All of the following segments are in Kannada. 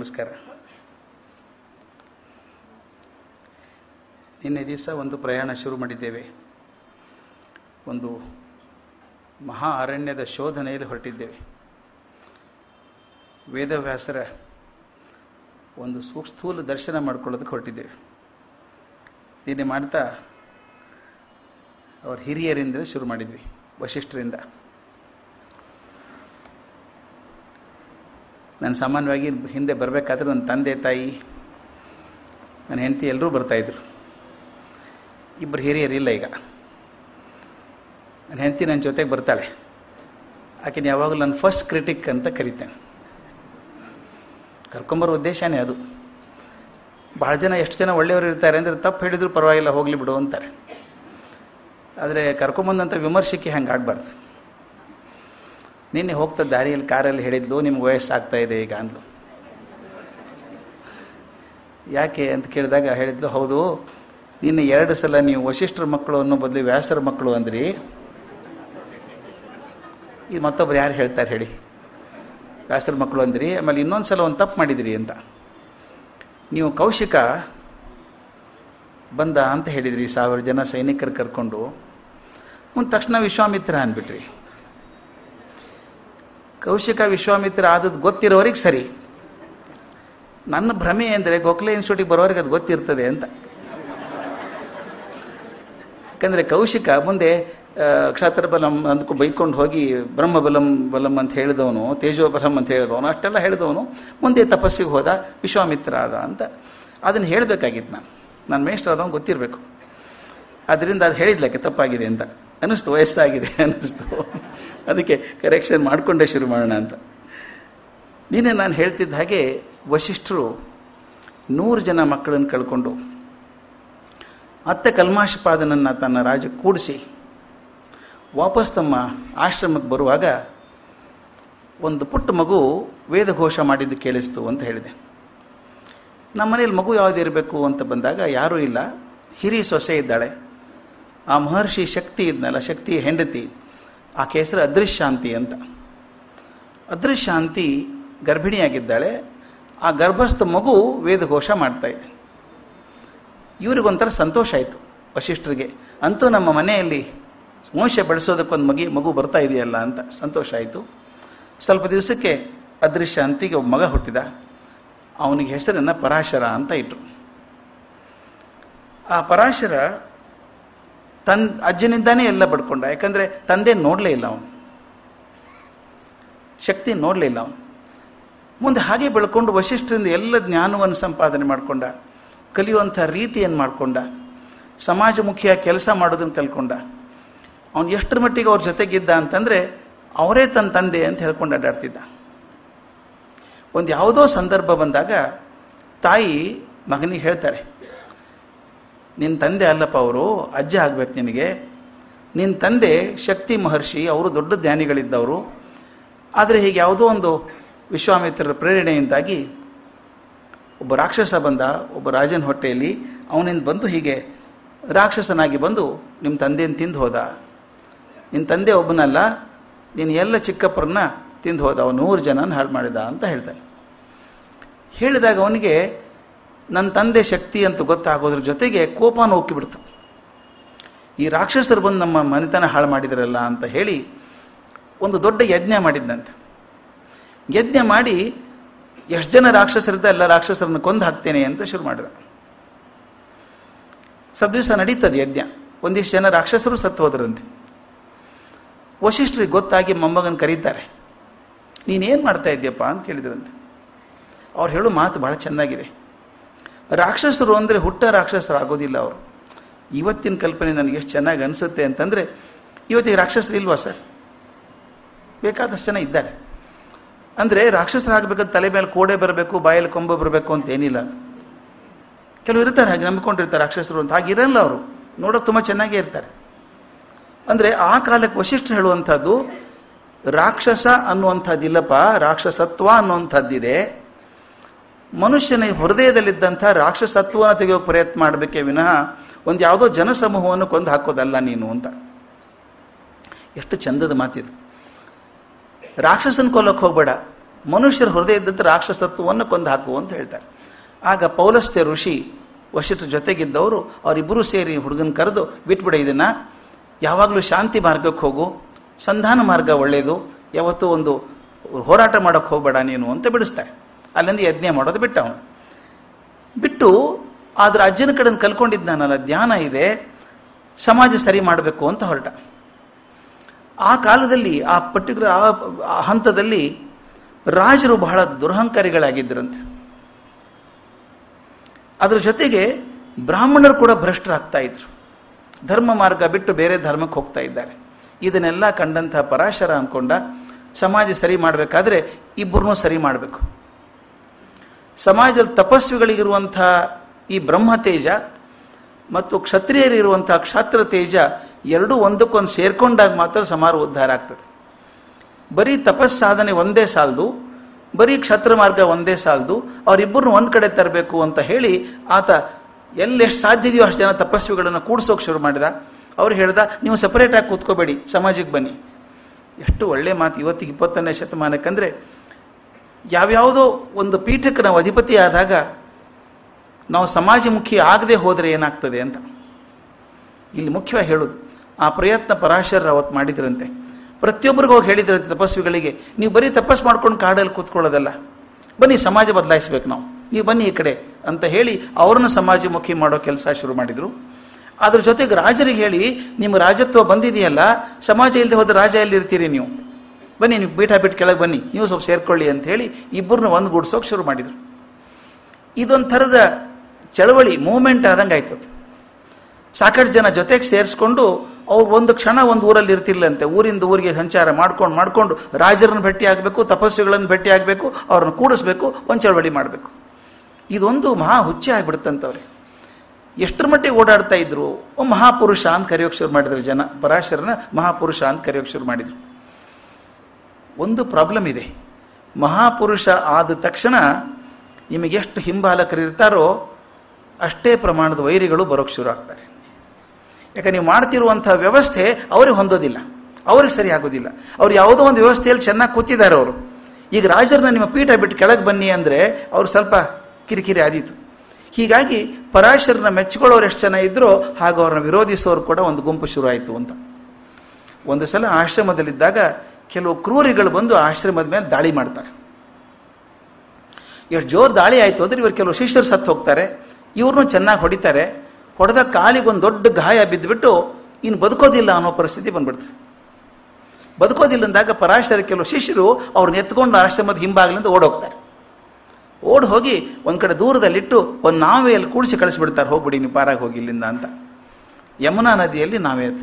ನಮಸ್ಕಾರ ನಿನ್ನೆ ದಿವಸ ಒಂದು ಪ್ರಯಾಣ ಶುರು ಮಾಡಿದ್ದೇವೆ ಒಂದು ಮಹಾ ಅರಣ್ಯದ ಶೋಧನೆಯಲ್ಲಿ ಹೊರಟಿದ್ದೇವೆ ವೇದವ್ಯಾಸರ ಒಂದು ಸೂಕ್- ಸ್ಥೂಲ ದರ್ಶನ ಮಾಡ್ಕೊಳ್ಳೋದಕ್ಕೆ ಹೊರಟಿದ್ದೇವೆ ನಿನ್ನೆ ಮಾಡ್ತಾ ಅವ್ರ ಹಿರಿಯರಿಂದ ಶುರು ಮಾಡಿದ್ವಿ ವಶಿಷ್ಠರಿಂದ ನಾನು ಸಾಮಾನ್ಯವಾಗಿ ಹಿಂದೆ ಬರಬೇಕಾದ್ರೆ ನನ್ನ ತಂದೆ ತಾಯಿ ನನ್ನ ಹೆಂಡತಿ ಎಲ್ಲರೂ ಬರ್ತಾಯಿದ್ರು ಇಬ್ಬರು ಹಿರಿಯರಿಲ್ಲ ಈಗ ನನ್ನ ಹೆಂಡತಿ ನನ್ನ ಜೊತೆಗೆ ಬರ್ತಾಳೆ ಆಕೆನ ಯಾವಾಗಲೂ ನನ್ನ ಫಸ್ಟ್ ಕ್ರಿಟಿಕ್ ಅಂತ ಕರಿತೇನೆ ಕರ್ಕೊಂಬರೋ ಉದ್ದೇಶನೇ ಅದು ಭಾಳ ಜನ ಎಷ್ಟು ಜನ ಒಳ್ಳೆಯವರು ಇರ್ತಾರೆ ಅಂದರೆ ತಪ್ಪು ಹೇಳಿದ್ರು ಪರವಾಗಿಲ್ಲ ಹೋಗಲಿ ಬಿಡು ಅಂತಾರೆ ಆದರೆ ಕರ್ಕೊಂಬಂದಂಥ ವಿಮರ್ಶೆಗೆ ಹಂಗೆ ಆಗಬಾರ್ದು ನಿನ್ನೆ ಹೋಗ್ತಾ ದಾರಿಯಲ್ಲಿ ಕಾರಲ್ಲಿ ಹೇಳಿದ್ಲು ನಿಮ್ಗೆ ವಯಸ್ಸಾಗ್ತಾ ಇದೆ ಈಗ ಅಂದ್ಲು ಯಾಕೆ ಅಂತ ಕೇಳಿದಾಗ ಹೇಳಿದ್ಲು ಹೌದು ನಿನ್ನೆ ಎರಡು ಸಲ ನೀವು ವಶಿಷ್ಠರ ಮಕ್ಕಳು ಅನ್ನೋ ಬದಲು ವ್ಯಾಸರ ಮಕ್ಕಳು ಅಂದ್ರಿ ಇದು ಮತ್ತೊಬ್ರು ಯಾರು ಹೇಳ್ತಾರೆ ಹೇಳಿ ವ್ಯಾಸರ ಮಕ್ಕಳು ಅಂದ್ರಿ ಆಮೇಲೆ ಇನ್ನೊಂದು ಸಲ ಒಂದು ತಪ್ಪು ಮಾಡಿದಿರಿ ಅಂತ ನೀವು ಕೌಶಿಕ ಬಂದ ಅಂತ ಹೇಳಿದ್ರಿ ಸಾವಿರ ಜನ ಸೈನಿಕರು ಕರ್ಕೊಂಡು ಮುಂದೆ ತಕ್ಷಣ ವಿಶ್ವಾಮಿತ್ರ ಅಂದ್ಬಿಟ್ರಿ ಕೌಶಿಕ ವಿಶ್ವಾಮಿತ್ರ ಆದದ್ದು ಗೊತ್ತಿರೋರಿಗೆ ಸರಿ ನನ್ನ ಭ್ರಮೆ ಅಂದರೆ ಗೋಖಲೆ ಇನ್ಸ್ಟಿಟ್ಯೂಟಿಗೆ ಬರೋರಿಗೆ ಅದು ಗೊತ್ತಿರ್ತದೆ ಅಂತ ಯಾಕಂದರೆ ಕೌಶಿಕ ಮುಂದೆ ಆ, ಕ್ಷಾತ್ರ ಬಲಂ ಅಂದ್ಕೊ ಬೈಕೊಂಡು ಹೋಗಿ ಬ್ರಹ್ಮ ಬಲಂ ಬಲಂ ಅಂತ ಹೇಳಿದವನು ತೇಜೋ ಬಲಂ ಅಂತ ಹೇಳಿದವನು ಅಷ್ಟೆಲ್ಲ ಹೇಳಿದವನು ಮುಂದೆ ತಪಸ್ಸಿಗೆ ಹೋದ ವಿಶ್ವಾಮಿತ್ರ ಆದ ಅಂತ ಅದನ್ನು ಹೇಳಬೇಕಾಗಿತ್ತು ನಾನು ನಾನು ಮೇಷ್ಟ್ರ ಆದವನು ಗೊತ್ತಿರಬೇಕು ಅದರಿಂದ ಅದು ಹೇಳಿದ್ಲಕ್ಕೆ ತಪ್ಪಾಗಿದೆ ಅಂತ ಅನ್ನಿಸ್ತು ವಯಸ್ಸಾಗಿದೆ ಅನ್ನಿಸ್ತು ಅದಕ್ಕೆ ಕರೆಕ್ಷನ್ ಮಾಡಿಕೊಂಡೇ ಶುರು ಮಾಡೋಣ ಅಂತ ನೀನೇ ನಾನು ಹೇಳ್ತಿದ್ದ ಹಾಗೆ ವಶಿಷ್ಠರು ನೂರು ಜನ ಮಕ್ಕಳನ್ನು ಕಳ್ಕೊಂಡು ಮತ್ತೆ ಕಲ್ಮಾಶಪಾದನನ್ನು ತನ್ನ ರಾಜ್ಯಕ್ಕೆ ಕೂಡಿಸಿ ವಾಪಸ್ ತಮ್ಮ ಆಶ್ರಮಕ್ಕೆ ಬರುವಾಗ ಒಂದು ಪುಟ್ಟ ಮಗು ವೇದಘೋಷ ಮಾಡಿದ್ದು ಕೇಳಿಸ್ತು ಅಂತ ಹೇಳಿದೆ ನಮ್ಮ ಮನೇಲಿ ಮಗು ಯಾವುದು ಇರಬೇಕು ಅಂತ ಬಂದಾಗ ಯಾರೂ ಇಲ್ಲ ಹಿರಿ ಸೊಸೆ ಇದ್ದಾಳೆ ಆ ಮಹರ್ಷಿ ಶಕ್ತಿ ಇದ್ನಲ್ಲ ಶಕ್ತಿ ಹೆಂಡತಿ ಆಕೆ ಹೆಸರು ಅದೃಶ್ಯಾಂತಿ ಅಂತ ಅದೃಶ್ಯಾಂತಿ ಗರ್ಭಿಣಿಯಾಗಿದ್ದಾಳೆ ಆ ಗರ್ಭಸ್ಥ ಮಗು ವೇದಘೋಷ ಮಾಡ್ತಾ ಇದೆ ಇವ್ರಿಗೊಂಥರ ಸಂತೋಷ ಆಯಿತು ವಶಿಷ್ಠರಿಗೆ ಅಂತೂ ನಮ್ಮ ಮನೆಯಲ್ಲಿ ವಂಶ ಬೆಳೆಸೋದಕ್ಕೊಂದು ಮಗಿ ಮಗು ಬರ್ತಾ ಇದೆಯಲ್ಲ ಅಂತ ಸಂತೋಷ ಆಯಿತು ಸ್ವಲ್ಪ ದಿವಸಕ್ಕೆ ಅದೃಶ್ಯ ಅಂತಿಗೆ ಒಬ್ಬ ಮಗ ಹುಟ್ಟಿದ ಅವನಿಗೆ ಹೆಸರನ್ನು ಪರಾಶರ ಅಂತ ಇಟ್ಟರು ಆ ಪರಾಶರ ತನ್ ಅಜ್ಜನಿಂದಾನೇ ಎಲ್ಲ ಬಡ್ಕೊಂಡ ಯಾಕಂದರೆ ತಂದೆ ನೋಡಲೇ ಇಲ್ಲ ಅವನು ಶಕ್ತಿ ನೋಡಲೇ ಇಲ್ಲ ಅವನು ಮುಂದೆ ಹಾಗೆ ಬೆಳ್ಕೊಂಡು ವಶಿಷ್ಠರಿಂದ ಎಲ್ಲ ಜ್ಞಾನವನ್ನು ಸಂಪಾದನೆ ಮಾಡಿಕೊಂಡ ಕಲಿಯುವಂಥ ರೀತಿಯನ್ನು ಮಾಡಿಕೊಂಡ ಸಮಾಜಮುಖಿಯಾಗಿ ಕೆಲಸ ಮಾಡೋದನ್ನು ಕಲ್ಕೊಂಡ ಅವನು ಎಷ್ಟರ ಮಟ್ಟಿಗೆ ಅವ್ರ ಜೊತೆಗಿದ್ದ ಅಂತಂದರೆ ಅವರೇ ತನ್ನ ತಂದೆ ಅಂತ ಹೇಳ್ಕೊಂಡು ಅಡ್ಡಾಡ್ತಿದ್ದ ಒಂದು ಯಾವುದೋ ಸಂದರ್ಭ ಬಂದಾಗ ತಾಯಿ ಮಗನಿಗೆ ಹೇಳ್ತಾಳೆ ನಿನ್ನ ತಂದೆ ಅಲ್ಲಪ್ಪ ಅವರು ಅಜ್ಜ ಆಗ್ಬೇಕು ನಿನಗೆ ನಿನ್ನ ತಂದೆ ಶಕ್ತಿ ಮಹರ್ಷಿ ಅವರು ದೊಡ್ಡ ಜ್ಞಾನಿಗಳಿದ್ದವರು ಆದರೆ ಹೀಗೆ ಯಾವುದೋ ಒಂದು ವಿಶ್ವಾಮಿತ್ರರ ಪ್ರೇರಣೆಯಿಂದಾಗಿ ಒಬ್ಬ ರಾಕ್ಷಸ ಬಂದ ಒಬ್ಬ ರಾಜನ ಹೊಟ್ಟೆಯಲ್ಲಿ ಅವನಿಂದ ಬಂದು ಹೀಗೆ ರಾಕ್ಷಸನಾಗಿ ಬಂದು ನಿಮ್ಮ ತಂದೆಯನ್ನು ತಿಂದು ಹೋದ ನಿನ್ನ ತಂದೆ ಒಬ್ಬನಲ್ಲ ನೀನು ಎಲ್ಲ ಚಿಕ್ಕಪ್ಪರನ್ನ ತಿಂದು ಹೋದ ಅವನು ನೂರು ಜನನ ಹಾಳು ಮಾಡಿದ ಅಂತ ಹೇಳ್ತಾನೆ ಹೇಳಿದಾಗ ಅವನಿಗೆ ನನ್ನ ತಂದೆ ಶಕ್ತಿ ಅಂತ ಗೊತ್ತಾಗೋದ್ರ ಜೊತೆಗೆ ಕೋಪನೂ ಹೋಗಿಬಿಡ್ತು ಈ ರಾಕ್ಷಸರು ಬಂದು ನಮ್ಮ ಮನೆತನ ಹಾಳು ಮಾಡಿದ್ರಲ್ಲ ಅಂತ ಹೇಳಿ ಒಂದು ದೊಡ್ಡ ಯಜ್ಞ ಮಾಡಿದ್ದಂತೆ ಯಜ್ಞ ಮಾಡಿ ಎಷ್ಟು ಜನ ರಾಕ್ಷಸರಿದ್ದ ಎಲ್ಲ ರಾಕ್ಷಸರನ್ನು ಕೊಂದು ಹಾಕ್ತೇನೆ ಅಂತ ಶುರು ಮಾಡಿದ ಸ್ವಲ್ಪ ದಿವಸ ನಡೀತದೆ ಯಜ್ಞ ಒಂದಿಷ್ಟು ಜನ ರಾಕ್ಷಸರು ಸತ್ತು ಹೋದ್ರಂತೆ ವಶಿಷ್ಠರಿಗೆ ಗೊತ್ತಾಗಿ ಮೊಮ್ಮಗನ ಕರೀತಾರೆ ನೀನೇನು ಮಾಡ್ತಾ ಇದ್ದೀಯಪ್ಪ ಅಂತ ಕೇಳಿದ್ರಂತೆ ಅವ್ರು ಹೇಳೋ ಮಾತು ಭಾಳ ಚೆನ್ನಾಗಿದೆ ರಾಕ್ಷಸರು ಅಂದರೆ ಹುಟ್ಟ ರಾಕ್ಷಸರು ಆಗೋದಿಲ್ಲ ಅವರು ಇವತ್ತಿನ ಕಲ್ಪನೆ ನನಗೆ ಎಷ್ಟು ಚೆನ್ನಾಗಿ ಅನಿಸುತ್ತೆ ಅಂತಂದರೆ ಇವತ್ತಿಗೆ ರಾಕ್ಷಸರು ಇಲ್ವಾ ಸರ್ ಬೇಕಾದಷ್ಟು ಜನ ಇದ್ದಾರೆ ಅಂದರೆ ರಾಕ್ಷಸರಾಗಬೇಕಾದ ತಲೆ ಮೇಲೆ ಕೋಡೆ ಬರಬೇಕು ಬಾಯಲ್ಲಿ ಕೊಂಬ ಬರಬೇಕು ಅಂತ ಏನಿಲ್ಲ ಅದು ಕೆಲವು ಇರ್ತಾರೆ ಹಾಗೆ ನಂಬಿಕೊಂಡಿರ್ತಾರೆ ರಾಕ್ಷಸರು ಅಂತ ಹಾಗೆ ಇರಲ್ಲ ಅವರು ನೋಡೋಕೆ ತುಂಬ ಚೆನ್ನಾಗೇ ಇರ್ತಾರೆ ಅಂದರೆ ಆ ಕಾಲಕ್ಕೆ ವಶಿಷ್ಠ ಹೇಳುವಂಥದ್ದು ರಾಕ್ಷಸ ಅನ್ನುವಂಥದ್ದಿಲ್ಲಪ್ಪ ರಾಕ್ಷಸತ್ವ ಅನ್ನುವಂಥದ್ದಿದೆ ಮನುಷ್ಯನ ಹೃದಯದಲ್ಲಿದ್ದಂಥ ರಾಕ್ಷಸತ್ವವನ್ನು ತೆಗೆಯೋಕೆ ಪ್ರಯತ್ನ ಮಾಡಬೇಕೇ ವಿನಃ ಒಂದು ಯಾವುದೋ ಜನಸಮೂಹವನ್ನು ಕೊಂದು ಹಾಕೋದಲ್ಲ ನೀನು ಅಂತ ಎಷ್ಟು ಚಂದದ ಮಾತಿದು ರಾಕ್ಷಸನ ಕೊಲ್ಲಕ್ಕೆ ಹೋಗಬೇಡ ಮನುಷ್ಯರ ಹೃದಯದಂತೆ ರಾಕ್ಷಸತ್ವವನ್ನು ಕೊಂದು ಹಾಕು ಅಂತ ಹೇಳ್ತಾರೆ ಆಗ ಪೌಲಸ್ತ್ಯ ಋಷಿ ವಶಿಷ್ಠರ ಜೊತೆಗಿದ್ದವರು ಅವರಿಬ್ಬರು ಸೇರಿ ಹುಡುಗನ ಕರೆದು ಬಿಟ್ಬಿಡ ಇದನ್ನ ಯಾವಾಗಲೂ ಶಾಂತಿ ಮಾರ್ಗಕ್ಕೆ ಹೋಗು ಸಂಧಾನ ಮಾರ್ಗ ಒಳ್ಳೆಯದು ಯಾವತ್ತೂ ಒಂದು ಹೋರಾಟ ಮಾಡೋಕ್ಕೆ ಹೋಗಬೇಡ ನೀನು ಅಂತ ಬಿಡಿಸ್ತಾರೆ ಅಲ್ಲಿಂದ ಯಜ್ಞ ಮಾಡೋದು ಬಿಟ್ಟ ಅವನು ಬಿಟ್ಟು ಆದ್ರೆ ಅಜ್ಜನ ಕಡೆಯಿಂದ ಕಲ್ಕೊಂಡಿದ್ದಾನಲ್ಲ ಧ್ಯಾನ ಇದೆ ಸಮಾಜ ಸರಿ ಮಾಡಬೇಕು ಅಂತ ಹೊರಟ ಆ ಕಾಲದಲ್ಲಿ ಆ ಪರ್ಟಿಕ್ಯುಲರ್ ಆ ಆ ಹಂತದಲ್ಲಿ ರಾಜರು ಬಹಳ ದುರಹಂಕಾರಿಗಳಾಗಿದ್ದರಂತೆ ಅದರ ಜೊತೆಗೆ ಬ್ರಾಹ್ಮಣರು ಕೂಡ ಭ್ರಷ್ಟರಾಗ್ತಾ ಇದ್ರು ಧರ್ಮ ಮಾರ್ಗ ಬಿಟ್ಟು ಬೇರೆ ಧರ್ಮಕ್ಕೆ ಹೋಗ್ತಾ ಇದ್ದಾರೆ ಇದನ್ನೆಲ್ಲ ಕಂಡಂತಹ ಪರಾಶರ ಅಂದ್ಕೊಂಡ ಸಮಾಜ ಸರಿ ಮಾಡಬೇಕಾದ್ರೆ ಇಬ್ಬರನ್ನೂ ಸರಿ ಮಾಡಬೇಕು ಸಮಾಜದಲ್ಲಿ ತಪಸ್ವಿಗಳಿಗಿರುವಂಥ ಈ ಬ್ರಹ್ಮ ತೇಜ ಮತ್ತು ಕ್ಷತ್ರಿಯರಿರುವಂಥ ಕ್ಷಾತ್ರ ತೇಜ ಎರಡೂ ಒಂದಕ್ಕೊಂದು ಸೇರ್ಕೊಂಡಾಗ ಮಾತ್ರ ಸಮಾರ ಉದ್ಧಾರ ಆಗ್ತದೆ ಬರೀ ತಪಸ್ಸಾಧನೆ ಒಂದೇ ಸಾಲದು ಬರೀ ಕ್ಷತ್ರ ಮಾರ್ಗ ಒಂದೇ ಸಾಲದು ಅವರಿಬ್ಬರನ್ನ ಒಂದು ಕಡೆ ತರಬೇಕು ಅಂತ ಹೇಳಿ ಆತ ಎಲ್ಲೆಷ್ಟು ಸಾಧ್ಯ ಇದೆಯೋ ಅಷ್ಟು ಜನ ತಪಸ್ವಿಗಳನ್ನು ಕೂಡಿಸೋಕೆ ಶುರು ಮಾಡಿದ ಅವ್ರು ಹೇಳ್ದ ನೀವು ಸಪರೇಟಾಗಿ ಕೂತ್ಕೋಬೇಡಿ ಸಮಾಜಕ್ಕೆ ಬನ್ನಿ ಎಷ್ಟು ಒಳ್ಳೆ ಮಾತು ಇವತ್ತಿಗೆ ಇಪ್ಪತ್ತನೇ ಶತಮಾನಕ್ಕಂದರೆ ಯಾವ್ಯಾವುದೋ ಒಂದು ಪೀಠಕ್ಕೆ ನಾವು ಅಧಿಪತಿ ಆದಾಗ ನಾವು ಸಮಾಜಮುಖಿ ಆಗದೆ ಹೋದರೆ ಏನಾಗ್ತದೆ ಅಂತ ಇಲ್ಲಿ ಮುಖ್ಯವಾಗಿ ಹೇಳೋದು ಆ ಪ್ರಯತ್ನ ಪರಾಶರ ಅವತ್ತು ಮಾಡಿದ್ರಂತೆ ಪ್ರತಿಯೊಬ್ಬರಿಗೂ ಹೋಗಿ ಹೇಳಿದ್ರಂತೆ ತಪಸ್ವಿಗಳಿಗೆ ನೀವು ಬರೀ ತಪಸ್ ಮಾಡ್ಕೊಂಡು ಕಾಡಲ್ಲಿ ಕೂತ್ಕೊಳ್ಳೋದಲ್ಲ ಬನ್ನಿ ಸಮಾಜ ಬದಲಾಯಿಸ್ಬೇಕು ನಾವು ನೀವು ಬನ್ನಿ ಈ ಕಡೆ ಅಂತ ಹೇಳಿ ಅವ್ರನ್ನ ಸಮಾಜಮುಖಿ ಮಾಡೋ ಕೆಲಸ ಶುರು ಮಾಡಿದರು ಅದ್ರ ಜೊತೆಗೆ ರಾಜರಿಗೆ ಹೇಳಿ ನಿಮ್ಮ ರಾಜತ್ವ ಬಂದಿದೆಯಲ್ಲ ಸಮಾಜ ಇಲ್ಲದೆ ಹೋದ ರಾಜ ಎಲ್ಲಿರ್ತೀರಿ ನೀವು ಬನ್ನಿ ನೀವು ಬೀಟ ಬಿಟ್ಟು ಕೆಳಗೆ ಬನ್ನಿ ನೀವು ಸ್ವಲ್ಪ ಸೇರ್ಕೊಳ್ಳಿ ಅಂತ ಹೇಳಿ ಇಬ್ಬರನ್ನ ಒಂದುಗೂಡ್ಸೋಕೆ ಶುರು ಮಾಡಿದರು ಇದೊಂದು ಥರದ ಚಳವಳಿ ಮೂಮೆಂಟ್ ಆದಂಗೆ ಆಯ್ತದ ಸಾಕಷ್ಟು ಜನ ಜೊತೆಗೆ ಸೇರಿಸ್ಕೊಂಡು ಅವ್ರು ಒಂದು ಕ್ಷಣ ಒಂದು ಊರಲ್ಲಿ ಇರ್ತಿರ್ಲಂತೆ ಊರಿಂದ ಊರಿಗೆ ಸಂಚಾರ ಮಾಡ್ಕೊಂಡು ಮಾಡ್ಕೊಂಡು ರಾಜರನ್ನು ಭೇಟಿ ಆಗಬೇಕು ತಪಸ್ವಿಗಳನ್ನು ಭೇಟಿ ಆಗಬೇಕು ಅವ್ರನ್ನ ಕೂಡಿಸ್ಬೇಕು ಒಂದು ಚಳವಳಿ ಮಾಡಬೇಕು ಇದೊಂದು ಮಹಾ ಹುಚ್ಚೆ ಆಗಿಬಿಡುತ್ತಂತವ್ರೆ ಎಷ್ಟರ ಮಟ್ಟಿಗೆ ಓಡಾಡ್ತಾ ಇದ್ರು ಒಬ್ಬ ಮಹಾಪುರುಷ ಅಂತ ಕರೆಯೋಕೆ ಶುರು ಮಾಡಿದ್ರು ಜನ ಪರಾಶರನ ಮಹಾಪುರುಷ ಅಂತ ಕರೆಯೋಕೆ ಶುರು ಮಾಡಿದ್ರು ಒಂದು ಪ್ರಾಬ್ಲಮ್ ಇದೆ ಮಹಾಪುರುಷ ಆದ ತಕ್ಷಣ ನಿಮಗೆ ಎಷ್ಟು ಹಿಂಬಾಲಕರು ಇರ್ತಾರೋ ಅಷ್ಟೇ ಪ್ರಮಾಣದ ವೈರಿಗಳು ಬರೋಕ್ಕೆ ಶುರು ಆಗ್ತಾರೆ ಯಾಕೆ ನೀವು ಮಾಡ್ತಿರುವಂಥ ವ್ಯವಸ್ಥೆ ಅವ್ರಿಗೆ ಹೊಂದೋದಿಲ್ಲ ಅವ್ರಿಗೆ ಸರಿ ಆಗೋದಿಲ್ಲ ಅವ್ರು ಯಾವುದೋ ಒಂದು ವ್ಯವಸ್ಥೆಯಲ್ಲಿ ಚೆನ್ನಾಗಿ ಕೂತಿದ್ದಾರೆ ಅವರು ಈಗ ರಾಜರನ್ನ ನಿಮ್ಮ ಪೀಠ ಬಿಟ್ಟು ಕೆಳಗೆ ಬನ್ನಿ ಅಂದರೆ ಅವ್ರು ಸ್ವಲ್ಪ ಕಿರಿಕಿರಿ ಆದೀತು ಹೀಗಾಗಿ ಪರಾಶರನ್ನ ಮೆಚ್ಚಿಕೊಳ್ಳೋರು ಎಷ್ಟು ಜನ ಇದ್ದರೋ ಹಾಗೂ ಅವ್ರನ್ನ ವಿರೋಧಿಸೋರು ಕೂಡ ಒಂದು ಗುಂಪು ಶುರು ಆಯಿತು ಅಂತ ಒಂದು ಸಲ ಆಶ್ರಮದಲ್ಲಿದ್ದಾಗ ಕೆಲವು ಕ್ರೂರಿಗಳು ಬಂದು ಆಶ್ರಮದ ಮೇಲೆ ದಾಳಿ ಮಾಡ್ತಾರೆ ಎಷ್ಟು ಜೋರು ದಾಳಿ ಆಯಿತು ಅಂದರೆ ಇವರು ಕೆಲವು ಶಿಷ್ಯರು ಸತ್ತು ಹೋಗ್ತಾರೆ ಇವ್ರನ್ನೂ ಚೆನ್ನಾಗಿ ಹೊಡಿತಾರೆ ಹೊಡೆದ ಕಾಲಿಗೆ ಒಂದು ದೊಡ್ಡ ಗಾಯ ಬಿದ್ದುಬಿಟ್ಟು ಇನ್ನು ಬದುಕೋದಿಲ್ಲ ಅನ್ನೋ ಪರಿಸ್ಥಿತಿ ಬಂದ್ಬಿಡ್ತು ಬದುಕೋದಿಲ್ಲ ಅಂದಾಗ ಪರಾಶರ ಕೆಲವು ಶಿಷ್ಯರು ಅವ್ರನ್ನ ಎತ್ಕೊಂಡು ಆಶ್ರಮದ ಹಿಂಭಾಗಲಿಂದ ಓಡೋಗ್ತಾರೆ ಓಡ್ ಹೋಗಿ ಒಂದು ಕಡೆ ದೂರದಲ್ಲಿಟ್ಟು ಒಂದು ನಾವೆಯಲ್ಲಿ ಕೂಡಿಸಿ ಕಳಿಸ್ಬಿಡ್ತಾರೆ ಹೋಗ್ಬಿಡಿ ನೀವು ಪಾರಾಗಿ ಹೋಗಿ ಇಲ್ಲಿಂದ ಅಂತ ಯಮುನಾ ನದಿಯಲ್ಲಿ ನಾವೇ ಅದು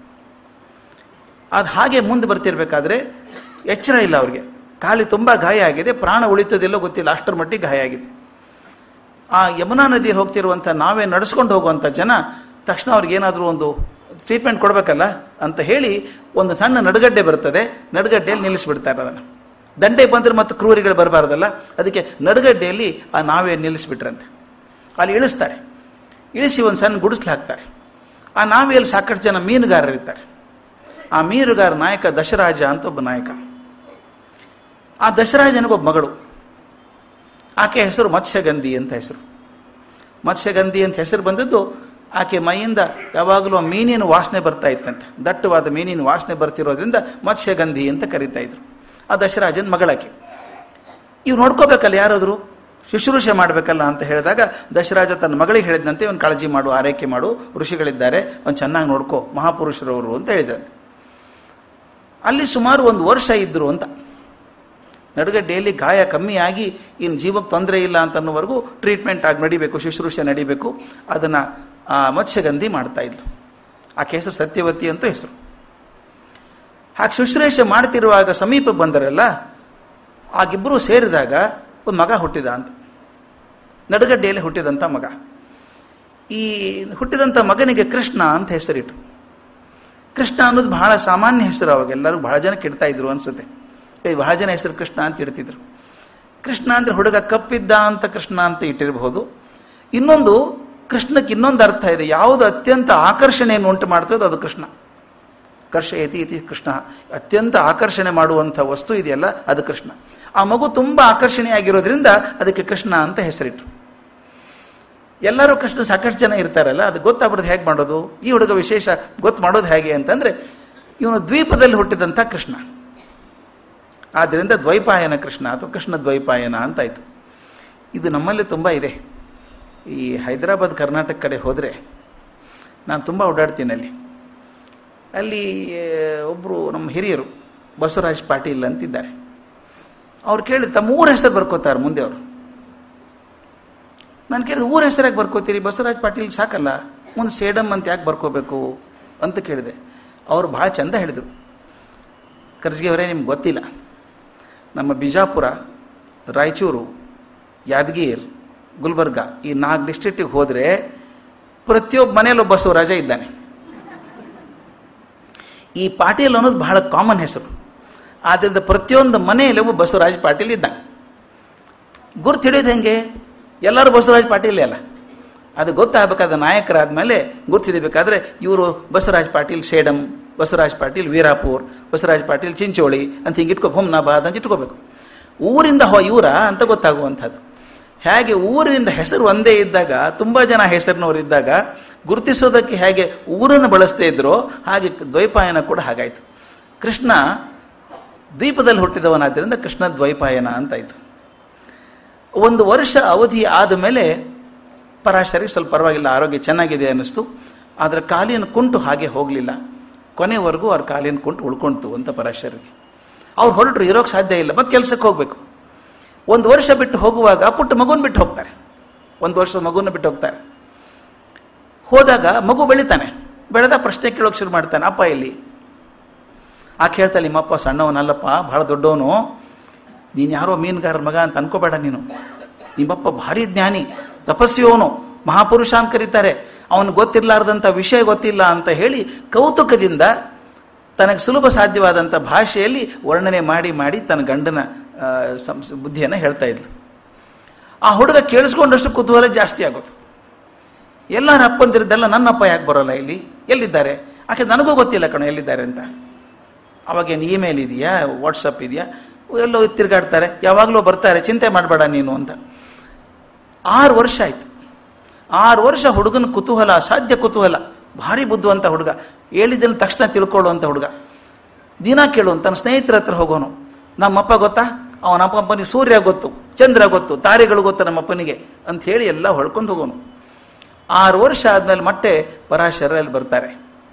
ಅದು ಹಾಗೆ ಮುಂದೆ ಬರ್ತಿರ್ಬೇಕಾದ್ರೆ ಎಚ್ಚರ ಇಲ್ಲ ಅವ್ರಿಗೆ ಕಾಲಿ ತುಂಬ ಗಾಯ ಆಗಿದೆ ಪ್ರಾಣ ಉಳಿತದಿಲ್ಲೋ ಗೊತ್ತಿಲ್ಲ ಅಷ್ಟರ ಮಟ್ಟಿಗೆ ಗಾಯ ಆಗಿದೆ ಆ ಯಮುನಾ ನದಿಯಲ್ಲಿ ಹೋಗ್ತಿರುವಂಥ ನಾವೇ ನಡೆಸ್ಕೊಂಡು ಹೋಗುವಂಥ ಜನ ತಕ್ಷಣ ಅವ್ರಿಗೆ ಏನಾದರೂ ಒಂದು ಟ್ರೀಟ್ಮೆಂಟ್ ಕೊಡಬೇಕಲ್ಲ ಅಂತ ಹೇಳಿ ಒಂದು ಸಣ್ಣ ನಡುಗಡ್ಡೆ ಬರ್ತದೆ ನಡುಗಡ್ಡೆಯಲ್ಲಿ ನಿಲ್ಲಿಸ್ಬಿಡ್ತಾರೆ ಅದನ್ನು ದಂಡೆ ಬಂದರೆ ಮತ್ತು ಕ್ರೂರಿಗಳು ಬರಬಾರ್ದಲ್ಲ ಅದಕ್ಕೆ ನಡುಗಡ್ಡೆಯಲ್ಲಿ ಆ ನಾವೇ ನಿಲ್ಲಿಸ್ಬಿಟ್ರಂತೆ ಅಲ್ಲಿ ಇಳಿಸ್ತಾರೆ ಇಳಿಸಿ ಒಂದು ಸಣ್ಣ ಗುಡಿಸ್ಲು ಹಾಕ್ತಾರೆ ಆ ನಾವೆಯಲ್ಲಿ ಸಾಕಷ್ಟು ಜನ ಮೀನುಗಾರರು ಇರ್ತಾರೆ ಆ ಮೀನುಗಾರ ನಾಯಕ ದಶರಾಜ ಅಂತ ಒಬ್ಬ ನಾಯಕ ಆ ದಶರಾಜನಿಗೊಬ್ಬ ಮಗಳು ಆಕೆ ಹೆಸರು ಮತ್ಸ್ಯಗಂಧಿ ಅಂತ ಹೆಸರು ಮತ್ಸ್ಯಗಂಧಿ ಅಂತ ಹೆಸರು ಬಂದದ್ದು ಆಕೆ ಮೈಯಿಂದ ಯಾವಾಗಲೂ ಆ ಮೀನಿನ ವಾಸನೆ ಬರ್ತಾ ಇತ್ತಂತೆ ದಟ್ಟವಾದ ಮೀನಿನ ವಾಸನೆ ಬರ್ತಿರೋದ್ರಿಂದ ಮತ್ಸ್ಯಗಂಧಿ ಅಂತ ಕರೀತಾ ಇದ್ರು ಆ ದಶರಾಜನ ಮಗಳಾಕೆ ಇವ್ ನೋಡ್ಕೋಬೇಕಲ್ಲ ಯಾರಾದರೂ ಶುಶ್ರೂಷೆ ಮಾಡಬೇಕಲ್ಲ ಅಂತ ಹೇಳಿದಾಗ ದಶರಾಜ ತನ್ನ ಮಗಳಿಗೆ ಹೇಳಿದಂತೆ ಒಂದು ಕಾಳಜಿ ಮಾಡು ಆರೈಕೆ ಮಾಡು ಋಷಿಗಳಿದ್ದಾರೆ ಅವ್ನು ಚೆನ್ನಾಗಿ ನೋಡ್ಕೋ ಮಹಾಪುರುಷರವರು ಅಂತ ಹೇಳಿದಂತೆ ಅಲ್ಲಿ ಸುಮಾರು ಒಂದು ವರ್ಷ ಇದ್ದರು ಅಂತ ನಡುಗಡ್ಡೆಯಲ್ಲಿ ಗಾಯ ಕಮ್ಮಿ ಆಗಿ ಇನ್ನು ಜೀವಕ್ಕೆ ತೊಂದರೆ ಇಲ್ಲ ಅಂತನ್ನೋವರೆಗೂ ಟ್ರೀಟ್ಮೆಂಟ್ ಆಗಿ ನಡಿಬೇಕು ಶುಶ್ರೂಷೆ ನಡಿಬೇಕು ಅದನ್ನು ಆ ಮತ್ಸ್ಯಗಂಧಿ ಮಾಡ್ತಾ ಇದ್ಲು ಆಕೆ ಹೆಸರು ಸತ್ಯವತಿ ಅಂತೂ ಹೆಸರು ಹಾಗೆ ಶುಶ್ರೂಷೆ ಮಾಡ್ತಿರುವಾಗ ಸಮೀಪ ಬಂದರಲ್ಲ ಆಗಿಬ್ಬರು ಸೇರಿದಾಗ ಒಂದು ಮಗ ಹುಟ್ಟಿದ ಅಂತ ನಡುಗಡ್ಡೆಯಲ್ಲಿ ಹುಟ್ಟಿದಂಥ ಮಗ ಈ ಹುಟ್ಟಿದಂಥ ಮಗನಿಗೆ ಕೃಷ್ಣ ಅಂತ ಹೆಸರಿಟ್ಟು ಕೃಷ್ಣ ಅನ್ನೋದು ಬಹಳ ಸಾಮಾನ್ಯ ಹೆಸರು ಅವಾಗ ಎಲ್ಲರೂ ಬಹಳ ಜನಕ್ಕೆ ಇಡ್ತಾ ಇದ್ರು ಅನ್ಸುತ್ತೆ ಏ ಬಹಳ ಜನ ಹೆಸರು ಕೃಷ್ಣ ಅಂತ ಇಡ್ತಿದ್ರು ಕೃಷ್ಣ ಅಂದರೆ ಹುಡುಗ ಕಪ್ಪಿದ್ದ ಅಂತ ಕೃಷ್ಣ ಅಂತ ಇಟ್ಟಿರಬಹುದು ಇನ್ನೊಂದು ಕೃಷ್ಣಕ್ಕೆ ಇನ್ನೊಂದು ಅರ್ಥ ಇದೆ ಯಾವುದು ಅತ್ಯಂತ ಆಕರ್ಷಣೆಯನ್ನು ಉಂಟು ಮಾಡ್ತದೋ ಅದು ಕೃಷ್ಣ ಕರ್ಷಯತಿ ಇತಿ ಕೃಷ್ಣ ಅತ್ಯಂತ ಆಕರ್ಷಣೆ ಮಾಡುವಂಥ ವಸ್ತು ಇದೆಯಲ್ಲ ಅದು ಕೃಷ್ಣ ಆ ಮಗು ತುಂಬ ಆಕರ್ಷಣೀಯಾಗಿರೋದ್ರಿಂದ ಅದಕ್ಕೆ ಕೃಷ್ಣ ಅಂತ ಹೆಸರಿಟ್ರು ಎಲ್ಲರೂ ಕೃಷ್ಣ ಸಾಕಷ್ಟು ಜನ ಇರ್ತಾರಲ್ಲ ಅದು ಗೊತ್ತಾಗ್ಬಿಡೋದು ಹೇಗೆ ಮಾಡೋದು ಈ ಹುಡುಗ ವಿಶೇಷ ಗೊತ್ತು ಮಾಡೋದು ಹೇಗೆ ಅಂತಂದರೆ ಇವನು ದ್ವೀಪದಲ್ಲಿ ಹುಟ್ಟಿದಂಥ ಕೃಷ್ಣ ಆದ್ದರಿಂದ ದ್ವೈಪಾಯನ ಕೃಷ್ಣ ಅಥವಾ ಕೃಷ್ಣ ದ್ವೈಪಾಯನ ಅಂತಾಯಿತು ಇದು ನಮ್ಮಲ್ಲಿ ತುಂಬ ಇದೆ ಈ ಹೈದರಾಬಾದ್ ಕರ್ನಾಟಕ ಕಡೆ ಹೋದರೆ ನಾನು ತುಂಬ ಓಡಾಡ್ತೀನಿ ಅಲ್ಲಿ ಅಲ್ಲಿ ಒಬ್ಬರು ನಮ್ಮ ಹಿರಿಯರು ಬಸವರಾಜ್ ಪಾಟೀಲ್ ಅಂತಿದ್ದಾರೆ ಅವ್ರು ಕೇಳಿ ತಮ್ಮ ಊರ ಹೆಸರು ಬರ್ಕೋತಾರೆ ಮುಂದೆ ಅವರು ನಾನು ಕೇಳಿದೆ ಊರ ಹೆಸರಾಗಿ ಬರ್ಕೋತೀರಿ ಬಸವರಾಜ್ ಪಾಟೀಲ್ ಸಾಕಲ್ಲ ಮುಂದೆ ಸೇಡಮ್ ಅಂತ ಯಾಕೆ ಬರ್ಕೋಬೇಕು ಅಂತ ಕೇಳಿದೆ ಅವರು ಭಾಳ ಚಂದ ಹೇಳಿದರು ಕರ್ಜಿಗೆ ಅವರೇ ನಿಮ್ಗೆ ಗೊತ್ತಿಲ್ಲ ನಮ್ಮ ಬಿಜಾಪುರ ರಾಯಚೂರು ಯಾದಗಿರ್ ಗುಲ್ಬರ್ಗ ಈ ನಾಲ್ಕು ಡಿಸ್ಟ್ರಿಕ್ಟಿಗೆ ಹೋದರೆ ಪ್ರತಿಯೊಬ್ಬ ಮನೆಯಲ್ಲೂ ಬಸವರಾಜ ಇದ್ದಾನೆ ಈ ಪಾಟೀಲ್ ಅನ್ನೋದು ಬಹಳ ಕಾಮನ್ ಹೆಸರು ಆದ್ದರಿಂದ ಪ್ರತಿಯೊಂದು ಮನೆಯಲ್ಲಿ ಒಬ್ಬ ಬಸವರಾಜ್ ಪಾಟೀಲ್ ಇದ್ದಾನೆ ಗುರ್ತು ಹಿಡಿಯೋದು ಹೆಂಗೆ ಎಲ್ಲರೂ ಬಸವರಾಜ್ ಪಾಟೀಲ್ ಅಲ್ಲ ಅದು ಗೊತ್ತಾಗಬೇಕಾದ ನಾಯಕರಾದ ಗುರ್ತು ಹಿಡಿಬೇಕಾದ್ರೆ ಇವರು ಬಸವರಾಜ್ ಪಾಟೀಲ್ ಸೇಡಂ ಬಸವರಾಜ್ ಪಾಟೀಲ್ ವೀರಾಪುರ್ ಬಸವರಾಜ್ ಪಾಟೀಲ್ ಚಿಂಚೋಳಿ ಅಂತ ಹಿಂಗೆ ಇಟ್ಕೊ ಹುಮ್ನಾಬಾದ್ ಅಂತ ಇಟ್ಕೋಬೇಕು ಊರಿಂದ ಹೋ ಇವರ ಅಂತ ಗೊತ್ತಾಗುವಂಥದ್ದು ಹೇಗೆ ಊರಿನಿಂದ ಹೆಸರು ಒಂದೇ ಇದ್ದಾಗ ತುಂಬ ಜನ ಹೆಸರಿನವರು ಇದ್ದಾಗ ಗುರುತಿಸೋದಕ್ಕೆ ಹೇಗೆ ಊರನ್ನು ಬಳಸ್ತಾ ಇದ್ರೋ ಹಾಗೆ ದ್ವೈಪಾಯನ ಕೂಡ ಹಾಗಾಯಿತು ಕೃಷ್ಣ ದ್ವೀಪದಲ್ಲಿ ಹುಟ್ಟಿದವನಾದ್ದರಿಂದ ಕೃಷ್ಣ ದ್ವೈಪಾಯನ ಅಂತಾಯಿತು ಒಂದು ವರ್ಷ ಅವಧಿ ಆದ ಮೇಲೆ ಪರಾಶರಿಗೆ ಸ್ವಲ್ಪ ಪರವಾಗಿಲ್ಲ ಆರೋಗ್ಯ ಚೆನ್ನಾಗಿದೆ ಅನ್ನಿಸ್ತು ಆದರೆ ಕಾಲಿನ ಕುಂಟು ಹಾಗೆ ಹೋಗಲಿಲ್ಲ ಕೊನೆವರೆಗೂ ಅವ್ರ ಕಾಲಿನ ಕುಂಟು ಉಳ್ಕೊಳ್ತು ಅಂತ ಪರಾಶರಿಗೆ ಅವ್ರು ಹೊರಟರು ಇರೋಕ್ಕೆ ಸಾಧ್ಯ ಇಲ್ಲ ಮತ್ತೆ ಕೆಲಸಕ್ಕೆ ಹೋಗಬೇಕು ಒಂದು ವರ್ಷ ಬಿಟ್ಟು ಹೋಗುವಾಗ ಪುಟ್ಟ ಮಗುನ ಬಿಟ್ಟು ಹೋಗ್ತಾರೆ ಒಂದು ವರ್ಷದ ಮಗುನ ಬಿಟ್ಟು ಹೋಗ್ತಾರೆ ಹೋದಾಗ ಮಗು ಬೆಳಿತಾನೆ ಬೆಳೆದ ಪ್ರಶ್ನೆ ಕೇಳೋಕೆ ಶುರು ಮಾಡ್ತಾನೆ ಅಪ್ಪ ಇಲ್ಲಿ ಆಕೆ ಹೇಳ್ತಾಳೆ ನಿಮ್ಮಪ್ಪ ಸಣ್ಣವನಲ್ಲಪ್ಪ ಭಾಳ ದೊಡ್ಡವನು ನೀನು ಯಾರೋ ಮೀನುಗಾರರ ಮಗ ಅಂತ ಅನ್ಕೋಬೇಡ ನೀನು ನಿಮ್ಮಪ್ಪ ಭಾರಿ ಜ್ಞಾನಿ ತಪಸ್ವಿಯವನು ಮಹಾಪುರುಷ ಅಂತ ಕರೀತಾರೆ ಅವನು ಗೊತ್ತಿರಲಾರ್ದಂಥ ವಿಷಯ ಗೊತ್ತಿಲ್ಲ ಅಂತ ಹೇಳಿ ಕೌತುಕದಿಂದ ತನಗೆ ಸುಲಭ ಸಾಧ್ಯವಾದಂಥ ಭಾಷೆಯಲ್ಲಿ ವರ್ಣನೆ ಮಾಡಿ ಮಾಡಿ ತನ್ನ ಗಂಡನ ಸಂಸ್ ಬುದ್ಧಿಯನ್ನು ಹೇಳ್ತಾ ಇದ್ಲು ಆ ಹುಡುಗ ಕೇಳಿಸ್ಕೊಂಡಷ್ಟು ಕುತೂಹಲ ಜಾಸ್ತಿ ಆಗೋದು ಎಲ್ಲರ ಅಪ್ಪಂದಿರದ್ದೆಲ್ಲ ನನ್ನಪ್ಪ ಯಾಕೆ ಬರೋಲ್ಲ ಇಲ್ಲಿ ಎಲ್ಲಿದ್ದಾರೆ ಆಕೆ ನನಗೂ ಗೊತ್ತಿಲ್ಲ ಕಣೋ ಎಲ್ಲಿದ್ದಾರೆ ಅಂತ ಅವಾಗೇನು ಇಮೇಲ್ ಇದೆಯಾ ವಾಟ್ಸಪ್ ಇದೆಯಾ ಎಲ್ಲೋ ತಿರುಗಾಡ್ತಾರೆ ಯಾವಾಗಲೂ ಬರ್ತಾರೆ ಚಿಂತೆ ಮಾಡಬೇಡ ನೀನು ಅಂತ ಆರು ವರ್ಷ ಆಯಿತು ಆರು ವರ್ಷ ಹುಡುಗನ ಕುತೂಹಲ ಅಸಾಧ್ಯ ಕುತೂಹಲ ಭಾರಿ ಬುದ್ಧಿವಂತ ಹುಡುಗ ಹೇಳಿದ್ದನ್ನು ತಕ್ಷಣ ತಿಳ್ಕೊಳ್ಳುವಂಥ ಹುಡುಗ ದಿನ ಕೇಳು ತನ್ನ ಸ್ನೇಹಿತರ ಹತ್ರ ಹೋಗೋನು ನಮ್ಮಪ್ಪ ಗೊತ್ತಾ ಅವನ ಅಪ್ಪನಿಗೆ ಸೂರ್ಯ ಗೊತ್ತು ಚಂದ್ರ ಗೊತ್ತು ತಾರೆಗಳು ಗೊತ್ತು ನಮ್ಮಪ್ಪನಿಗೆ ಅಂತ ಹೇಳಿ ಎಲ್ಲ ಹೊಳ್ಕೊಂಡು ಹೋಗೋನು ಆರು ವರ್ಷ ಆದಮೇಲೆ ಮತ್ತೆ ಪರಾಶರಲ್ಲಿ ಬರ್ತಾರೆ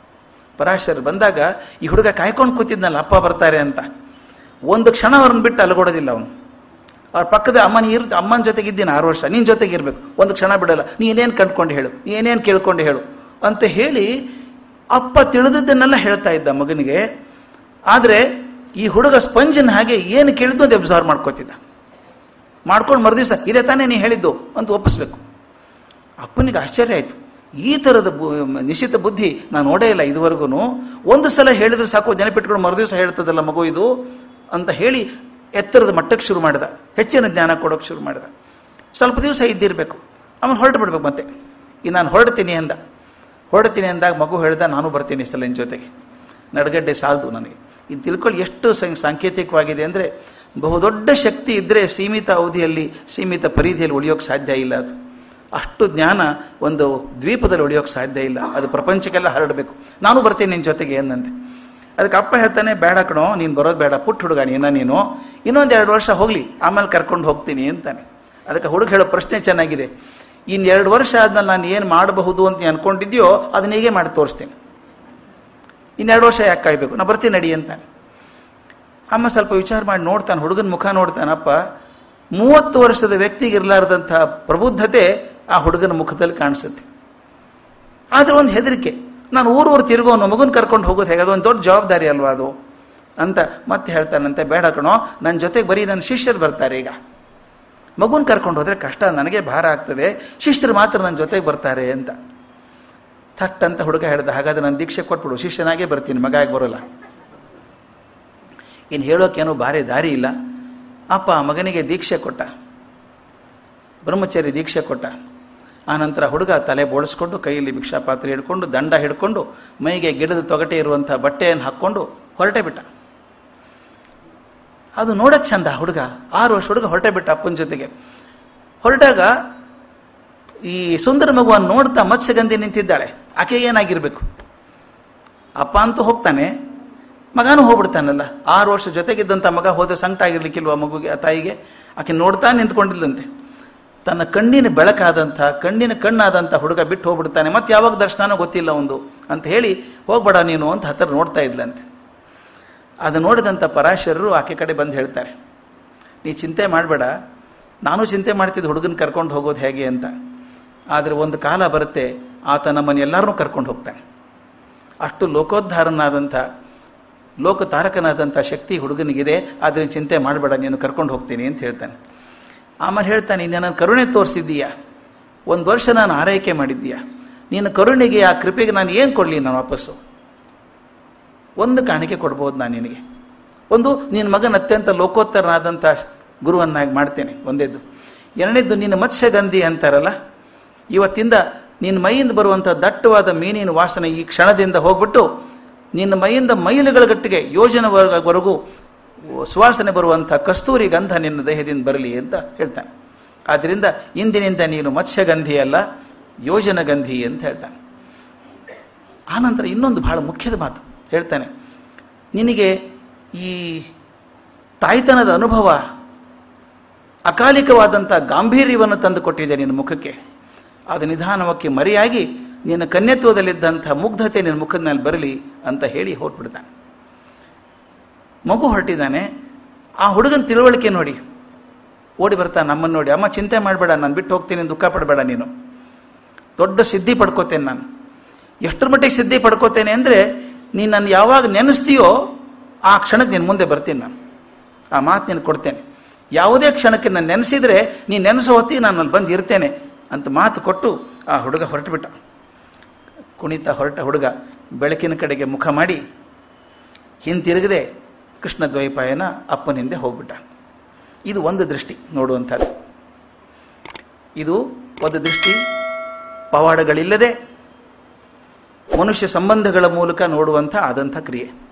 ಪರಾಶರ ಬಂದಾಗ ಈ ಹುಡುಗ ಕಾಯ್ಕೊಂಡು ಕೂತಿದ್ನಲ್ಲ ಅಪ್ಪ ಬರ್ತಾರೆ ಅಂತ ಒಂದು ಕ್ಷಣ ಅವ್ರನ್ನ ಬಿಟ್ಟು ಅಲಗೋಡೋದಿಲ್ಲ ಅವನು ಅವ್ರ ಪಕ್ಕದ ಅಮ್ಮನ ಇರ್ ಅಮ್ಮನ ಜೊತೆಗೆ ಇದ್ದೀನಿ ಆರು ವರ್ಷ ನಿನ್ನ ಜೊತೆಗೆ ಇರಬೇಕು ಒಂದು ಕ್ಷಣ ಬಿಡಲ್ಲ ನೀನೇನು ಕಂಡ್ಕೊಂಡು ಹೇಳು ನೀನೇನು ಕೇಳ್ಕೊಂಡು ಹೇಳು ಅಂತ ಹೇಳಿ ಅಪ್ಪ ತಿಳಿದದ್ದನ್ನೆಲ್ಲ ಹೇಳ್ತಾ ಇದ್ದ ಮಗನಿಗೆ ಆದರೆ ಈ ಹುಡುಗ ಸ್ಪಂಜಿನ ಹಾಗೆ ಏನು ಕೇಳಿದ್ದು ಅದು ಅಬ್ಸರ್ವ್ ಮಾಡ್ಕೋತಿದ್ದ ಮಾಡ್ಕೊಂಡು ಮರುದಿವಸ ಇದೇ ತಾನೇ ನೀ ಹೇಳಿದ್ದು ಅಂತ ಒಪ್ಪಿಸ್ಬೇಕು ಅಪ್ಪನಿಗೆ ಆಶ್ಚರ್ಯ ಆಯಿತು ಈ ಥರದ ಬು ನಿಶ್ಚಿತ ಬುದ್ಧಿ ನಾನು ನೋಡೇ ಇಲ್ಲ ಇದುವರೆಗೂ ಒಂದು ಸಲ ಹೇಳಿದ್ರೆ ಸಾಕು ನೆನಪಿಟ್ಕೊಂಡು ಮರುದಿವಸ ಹೇಳ್ತದಲ್ಲ ಮಗು ಇದು ಅಂತ ಹೇಳಿ ಎತ್ತರದ ಮಟ್ಟಕ್ಕೆ ಶುರು ಮಾಡಿದ ಹೆಚ್ಚಿನ ಜ್ಞಾನ ಕೊಡೋಕ್ಕೆ ಶುರು ಮಾಡಿದ ಸ್ವಲ್ಪ ದಿವಸ ಇದ್ದಿರಬೇಕು ಅವನು ಹೊರಟು ಬಿಡ್ಬೇಕು ಮತ್ತೆ ಈ ನಾನು ಹೊರಡ್ತೀನಿ ಅಂದ ಹೊರಡ್ತೀನಿ ಅಂದಾಗ ಮಗು ಹೇಳ್ದ ನಾನು ಬರ್ತೀನಿ ಸಲ ನಿನ್ನ ಜೊತೆಗೆ ನಡಗಡ್ಡೆ ಸಾಲದು ನನಗೆ ಇದು ತಿಳ್ಕೊಳ್ಳಿ ಎಷ್ಟು ಸಾಂಕೇತಿಕವಾಗಿದೆ ಅಂದರೆ ಬಹುದೊಡ್ಡ ಶಕ್ತಿ ಇದ್ದರೆ ಸೀಮಿತ ಅವಧಿಯಲ್ಲಿ ಸೀಮಿತ ಪರಿಧಿಯಲ್ಲಿ ಉಳಿಯೋಕ್ಕೆ ಸಾಧ್ಯ ಇಲ್ಲ ಅದು ಅಷ್ಟು ಜ್ಞಾನ ಒಂದು ದ್ವೀಪದಲ್ಲಿ ಉಳಿಯೋಕ್ಕೆ ಸಾಧ್ಯ ಇಲ್ಲ ಅದು ಪ್ರಪಂಚಕ್ಕೆಲ್ಲ ಹರಡಬೇಕು ನಾನು ಬರ್ತೀನಿ ನಿನ್ನ ಜೊತೆಗೆ ಏನಂತೆ ಅದಕ್ಕೆ ಅಪ್ಪ ಹೇಳ್ತಾನೆ ಬೇಡ ಕಣೋ ನೀನು ಬರೋದು ಬೇಡ ಪುಟ್ಟ ಹುಡುಗ ನೀನ ನೀನು ಇನ್ನೊಂದು ಎರಡು ವರ್ಷ ಹೋಗಲಿ ಆಮೇಲೆ ಕರ್ಕೊಂಡು ಹೋಗ್ತೀನಿ ಅಂತಾನೆ ಅದಕ್ಕೆ ಹುಡುಗ ಹೇಳೋ ಪ್ರಶ್ನೆ ಚೆನ್ನಾಗಿದೆ ಇನ್ನು ಎರಡು ವರ್ಷ ಆದ್ಮೇಲೆ ನಾನು ಏನು ಮಾಡಬಹುದು ಅಂತ ನೀನು ಅನ್ಕೊಂಡಿದ್ಯೋ ಅದನ್ನ ಹೀಗೆ ಮಾಡಿ ತೋರಿಸ್ತೀನಿ ಇನ್ನೆರಡು ವರ್ಷ ಯಾಕೆ ಕಾಯ್ಬೇಕು ನಾ ಬರ್ತೀನಿ ನಡಿ ಅಂತಾನೆ ಅಮ್ಮ ಸ್ವಲ್ಪ ವಿಚಾರ ಮಾಡಿ ನೋಡ್ತಾನೆ ಹುಡುಗನ ಮುಖ ನೋಡ್ತಾನಪ್ಪ ಮೂವತ್ತು ವರ್ಷದ ವ್ಯಕ್ತಿಗೆ ಇರಲಾರ್ದಂಥ ಪ್ರಬುದ್ಧತೆ ಆ ಹುಡುಗನ ಮುಖದಲ್ಲಿ ಕಾಣಿಸುತ್ತೆ ಆದರೆ ಒಂದು ಹೆದರಿಕೆ ನಾನು ಊರೂರು ತಿರುಗೋನು ಮಗುನ ಕರ್ಕೊಂಡು ಹೋಗೋದು ಹೇಗೆ ಅದೊಂದು ದೊಡ್ಡ ಜವಾಬ್ದಾರಿ ಅಲ್ವಾ ಅದು ಅಂತ ಮತ್ತೆ ಹೇಳ್ತಾನಂತೆ ಬೇಡ ಕಣೋ ನನ್ನ ಜೊತೆಗೆ ಬರೀ ನನ್ನ ಶಿಷ್ಯರು ಬರ್ತಾರೆ ಈಗ ಮಗುನ ಕರ್ಕೊಂಡು ಹೋದರೆ ಕಷ್ಟ ನನಗೆ ಭಾರ ಆಗ್ತದೆ ಶಿಷ್ಯರು ಮಾತ್ರ ನನ್ನ ಜೊತೆಗೆ ಬರ್ತಾರೆ ಅಂತ ಥಟ್ ಅಂತ ಹುಡುಗ ಹೇಳ್ದ ಹಾಗಾದ್ರೆ ನಾನು ದೀಕ್ಷೆ ಕೊಟ್ಬಿಡು ಶಿಷ್ಯನಾಗೇ ಬರ್ತೀನಿ ಮಗ ಆಗಿ ಬರೋಲ್ಲ ಇನ್ನು ಹೇಳೋಕ್ಕೇನೋ ಭಾರಿ ದಾರಿ ಇಲ್ಲ ಅಪ್ಪ ಮಗನಿಗೆ ದೀಕ್ಷೆ ಕೊಟ್ಟ ಬ್ರಹ್ಮಚಾರಿ ದೀಕ್ಷೆ ಕೊಟ್ಟ ಆನಂತರ ಹುಡುಗ ತಲೆ ಬೋಳಿಸ್ಕೊಂಡು ಕೈಯಲ್ಲಿ ಭಿಕ್ಷಾ ಪಾತ್ರೆ ಹಿಡ್ಕೊಂಡು ದಂಡ ಹಿಡ್ಕೊಂಡು ಮೈಗೆ ಗಿಡದ ತೊಗಟೆ ಇರುವಂಥ ಬಟ್ಟೆಯನ್ನು ಹಾಕ್ಕೊಂಡು ಹೊರಟೆ ಬಿಟ್ಟ ಅದು ನೋಡಕ್ಕೆ ಚಂದ ಹುಡುಗ ಆರು ವರ್ಷ ಹುಡುಗ ಹೊರಟೆ ಬಿಟ್ಟ ಅಪ್ಪನ ಜೊತೆಗೆ ಹೊರಟಾಗ ಈ ಸುಂದರ ಮಗುವನ್ನು ನೋಡ್ತಾ ಮತ್ಸ್ಯಗಂಧಿ ನಿಂತಿದ್ದಾಳೆ ಆಕೆ ಏನಾಗಿರ್ಬೇಕು ಅಪ್ಪ ಅಂತೂ ಹೋಗ್ತಾನೆ ಮಗನೂ ಹೋಗ್ಬಿಡ್ತಾನಲ್ಲ ಆರು ವರ್ಷ ಜೊತೆಗಿದ್ದಂಥ ಮಗ ಹೋದ್ರೆ ಸಂಕಟ ಆಗಿರ್ಲಿಕ್ಕಿಲ್ವ ಆ ಮಗುಗೆ ಆ ತಾಯಿಗೆ ಆಕೆ ನೋಡ್ತಾ ನಿಂತ್ಕೊಂಡಿಲ್ಲಂತೆ ತನ್ನ ಕಣ್ಣಿನ ಬೆಳಕಾದಂಥ ಕಣ್ಣಿನ ಕಣ್ಣಾದಂಥ ಹುಡುಗ ಬಿಟ್ಟು ಹೋಗ್ಬಿಡ್ತಾನೆ ಮತ್ತೆ ಯಾವಾಗ ದರ್ಶನ ಗೊತ್ತಿಲ್ಲ ಒಂದು ಅಂತ ಹೇಳಿ ಹೋಗ್ಬೇಡ ನೀನು ಅಂತ ಹತ್ತಿರ ನೋಡ್ತಾ ಇದ್ಲಂತೆ ಅದು ನೋಡಿದಂಥ ಪರಾಶರರು ಆಕೆ ಕಡೆ ಬಂದು ಹೇಳ್ತಾರೆ ನೀ ಚಿಂತೆ ಮಾಡಬೇಡ ನಾನು ಚಿಂತೆ ಮಾಡ್ತಿದ್ದೆ ಹುಡುಗನ ಕರ್ಕೊಂಡು ಹೋಗೋದು ಹೇಗೆ ಅಂತ ಆದರೆ ಒಂದು ಕಾಲ ಬರುತ್ತೆ ಆತ ನಮ್ಮನ್ನು ಎಲ್ಲರನ್ನೂ ಕರ್ಕೊಂಡು ಹೋಗ್ತಾನೆ ಅಷ್ಟು ಲೋಕೋದ್ಧಾರನಾದಂಥ ಲೋಕತಾರಕನಾದಂಥ ಶಕ್ತಿ ಹುಡುಗನಿಗಿದೆ ಆದರೆ ಚಿಂತೆ ಮಾಡಬೇಡ ನೀನು ಕರ್ಕೊಂಡು ಹೋಗ್ತೀನಿ ಅಂತ ಹೇಳ್ತಾನೆ ಆಮೇಲೆ ಹೇಳ್ತಾನೆ ನನ್ನ ಕರುಣೆ ತೋರಿಸಿದ್ದೀಯಾ ಒಂದು ವರ್ಷ ನಾನು ಆರೈಕೆ ಮಾಡಿದ್ದೀಯಾ ನೀನು ಕರುಣೆಗೆ ಆ ಕೃಪೆಗೆ ನಾನು ಏನು ಕೊಡಲಿ ನಾನು ವಾಪಸ್ಸು ಒಂದು ಕಾಣಿಕೆ ಕೊಡ್ಬೋದು ನಾನು ನಿನಗೆ ಒಂದು ನಿನ್ನ ಮಗನ ಅತ್ಯಂತ ಲೋಕೋತ್ತರನಾದಂಥ ಗುರುವನ್ನಾಗಿ ಮಾಡ್ತೇನೆ ಒಂದೇದ್ದು ಎರಡನೇದ್ದು ನಿನ್ನ ಮತ್ಸ್ಯಗಂಧಿ ಅಂತಾರಲ್ಲ ಇವತ್ತಿಂದ ನಿನ್ನ ಮೈಯಿಂದ ಬರುವಂಥ ದಟ್ಟವಾದ ಮೀನಿನ ವಾಸನೆ ಈ ಕ್ಷಣದಿಂದ ಹೋಗ್ಬಿಟ್ಟು ನಿನ್ನ ಮೈಯಿಂದ ಮೈಲುಗಳ ಗಟ್ಟಿಗೆ ಯೋಜನೆವರೆಗೂ ಸುವಾಸನೆ ಬರುವಂಥ ಕಸ್ತೂರಿ ಗಂಧ ನಿನ್ನ ದೇಹದಿಂದ ಬರಲಿ ಅಂತ ಹೇಳ್ತಾನೆ ಆದ್ದರಿಂದ ಇಂದಿನಿಂದ ನೀನು ಮತ್ಸ್ಯಗಂಧಿ ಅಲ್ಲ ಯೋಜನಗಂಧಿ ಅಂತ ಹೇಳ್ತಾನೆ ಆನಂತರ ಇನ್ನೊಂದು ಬಹಳ ಮುಖ್ಯದ ಮಾತು ಹೇಳ್ತಾನೆ ನಿನಗೆ ಈ ತಾಯ್ತನದ ಅನುಭವ ಅಕಾಲಿಕವಾದಂಥ ಗಾಂಭೀರ್ಯವನ್ನು ತಂದು ಕೊಟ್ಟಿದೆ ನಿನ್ನ ಮುಖಕ್ಕೆ ಅದು ನಿಧಾನವಾಗಿ ಮರೆಯಾಗಿ ನಿನ್ನ ಕನ್ಯತ್ವದಲ್ಲಿದ್ದಂಥ ಮುಗ್ಧತೆ ನಿನ್ನ ಮುಖದ ಮೇಲೆ ಬರಲಿ ಅಂತ ಹೇಳಿ ಹೊರಟ್ಬಿಡ್ತಾನೆ ಮಗು ಹೊರಟಿದ್ದಾನೆ ಆ ಹುಡುಗನ ತಿಳುವಳಿಕೆ ನೋಡಿ ಓಡಿ ಬರ್ತಾನೆ ನಮ್ಮನ್ನು ನೋಡಿ ಅಮ್ಮ ಚಿಂತೆ ಮಾಡಬೇಡ ನಾನು ಬಿಟ್ಟು ಹೋಗ್ತೀನಿ ದುಃಖ ಪಡಬೇಡ ನೀನು ದೊಡ್ಡ ಸಿದ್ಧಿ ಪಡ್ಕೋತೇನೆ ನಾನು ಎಷ್ಟರ ಮಟ್ಟಿಗೆ ಸಿದ್ಧಿ ಪಡ್ಕೋತೇನೆ ಅಂದರೆ ನೀನು ನನ್ನ ಯಾವಾಗ ನೆನೆಸ್ತೀಯೋ ಆ ಕ್ಷಣಕ್ಕೆ ನಿನ್ನ ಮುಂದೆ ಬರ್ತೀನಿ ನಾನು ಆ ಮಾತು ನೀನು ಕೊಡ್ತೇನೆ ಯಾವುದೇ ಕ್ಷಣಕ್ಕೆ ನಾನು ನೆನೆಸಿದರೆ ನೀನು ನೆನೆಸೋ ಹೊತ್ತಿಗೆ ನಾನು ಅಲ್ಲಿ ಬಂದು ಇರ್ತೇನೆ ಅಂತ ಮಾತು ಕೊಟ್ಟು ಆ ಹುಡುಗ ಹೊರಟುಬಿಟ್ಟ ಕುಣಿತ ಹೊರಟ ಹುಡುಗ ಬೆಳಕಿನ ಕಡೆಗೆ ಮುಖ ಮಾಡಿ ಹಿಂತಿರುಗದೆ ಕೃಷ್ಣ ದ್ವೈಪಾಯನ ಅಪ್ಪನ ಹಿಂದೆ ಹೋಗ್ಬಿಟ್ಟ ಇದು ಒಂದು ದೃಷ್ಟಿ ನೋಡುವಂಥದ್ದು ಇದು ಒಂದು ದೃಷ್ಟಿ ಪವಾಡಗಳಿಲ್ಲದೆ ಮನುಷ್ಯ ಸಂಬಂಧಗಳ ಮೂಲಕ ನೋಡುವಂಥ ಆದಂಥ ಕ್ರಿಯೆ